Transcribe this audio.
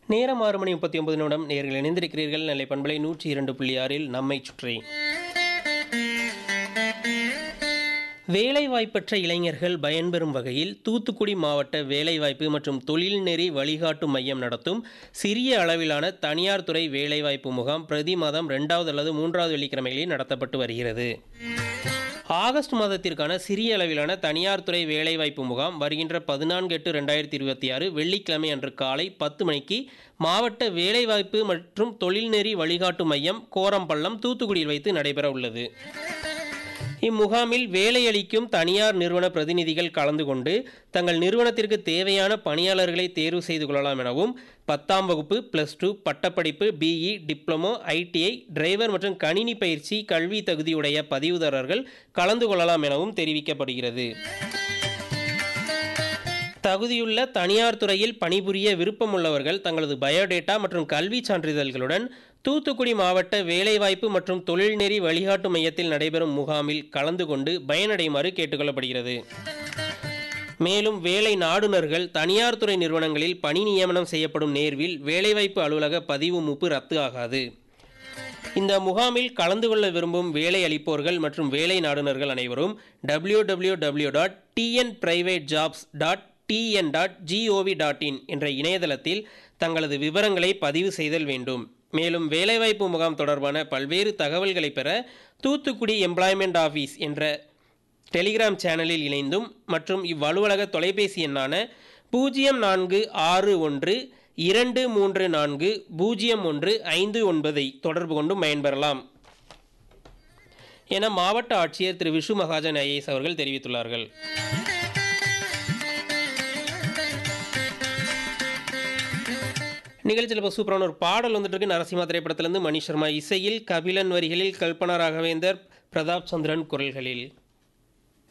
நேரம் ஆறு மணி முப்பத்தி ஒன்பது நிமிடம் நேர்கள் இணைந்திருக்கிறீர்கள் நெல்லை பண்பலை நூற்றி இரண்டு புள்ளி ஆறில் நம்மை சுற்றி வேலைவாய்ப்பற்ற இளைஞர்கள் பயன்பெறும் வகையில் தூத்துக்குடி மாவட்ட வேலைவாய்ப்பு மற்றும் தொழில்நெறி வழிகாட்டு மையம் நடத்தும் சிறிய அளவிலான தனியார் துறை வேலைவாய்ப்பு முகாம் பிரதி மாதம் ரெண்டாவது அல்லது மூன்றாவது வெள்ளிக்கிழமைகளில் நடத்தப்பட்டு வருகிறது ஆகஸ்ட் மாதத்திற்கான சிறிய அளவிலான தனியார் துறை வேலைவாய்ப்பு முகாம் வருகின்ற பதினான்கு எட்டு ரெண்டாயிரத்தி இருபத்தி ஆறு வெள்ளிக்கிழமை அன்று காலை பத்து மணிக்கு மாவட்ட வேலைவாய்ப்பு மற்றும் தொழில்நெறி வழிகாட்டு மையம் கோரம்பள்ளம் தூத்துக்குடியில் வைத்து நடைபெற உள்ளது இம்முகாமில் வேலையளிக்கும் தனியார் நிறுவன பிரதிநிதிகள் கலந்து கொண்டு தங்கள் நிறுவனத்திற்கு தேவையான பணியாளர்களை தேர்வு செய்து கொள்ளலாம் எனவும் பத்தாம் வகுப்பு ப்ளஸ் டூ பட்டப்படிப்பு பிஇ டிப்ளமோ ஐடிஐ டிரைவர் மற்றும் கணினி பயிற்சி கல்வி தகுதியுடைய பதிவுதாரர்கள் கலந்து கொள்ளலாம் எனவும் தெரிவிக்கப்படுகிறது தகுதியுள்ள தனியார் துறையில் பணிபுரிய விருப்பமுள்ளவர்கள் தங்களது பயோடேட்டா மற்றும் கல்வி சான்றிதழ்களுடன் தூத்துக்குடி மாவட்ட வேலைவாய்ப்பு மற்றும் தொழில்நெறி வழிகாட்டு மையத்தில் நடைபெறும் முகாமில் கலந்து கொண்டு பயனடையுமாறு கேட்டுக்கொள்ளப்படுகிறது மேலும் வேலை நாடுனர்கள் தனியார் துறை நிறுவனங்களில் பணி நியமனம் செய்யப்படும் நேர்வில் வேலைவாய்ப்பு அலுவலக பதிவு மூப்பு ரத்து ஆகாது இந்த முகாமில் கலந்து கொள்ள விரும்பும் வேலை அளிப்போர்கள் மற்றும் வேலை நாடுனர்கள் அனைவரும் W W W dot TN private jobs dot TN dot GOV dot in என்ற இணையதளத்தில் தங்களது விவரங்களை பதிவு செய்தல் வேண்டும் மேலும் வேலைவாய்ப்பு முகாம் தொடர்பான பல்வேறு தகவல்களை பெற தூத்துக்குடி எம்ப்ளாய்மெண்ட் ஆஃபீஸ் என்ற டெலிகிராம் சேனலில் இணைந்தும் மற்றும் இவ்வலுவலக தொலைபேசி எண்ணான பூஜ்ஜியம் நான்கு ஆறு ஒன்று இரண்டு மூன்று நான்கு பூஜ்ஜியம் ஒன்று ஐந்து ஒன்பதை தொடர்பு கொண்டும் பயன்பெறலாம் என மாவட்ட ஆட்சியர் திரு விஷு மகாஜன் ஐஏஎஸ் அவர்கள் தெரிவித்துள்ளார்கள் நிகழ்ச்சியில் இப்போ சூப்பரான ஒரு பாடல் வந்துட்டு இருக்கு நரசிம்மா திரைப்படத்திலிருந்து மணி சர்மா இசையில் கபிலன் வரிகளில் கல்பனா ராகவேந்தர் பிரதாப் சந்திரன் குரல்களில்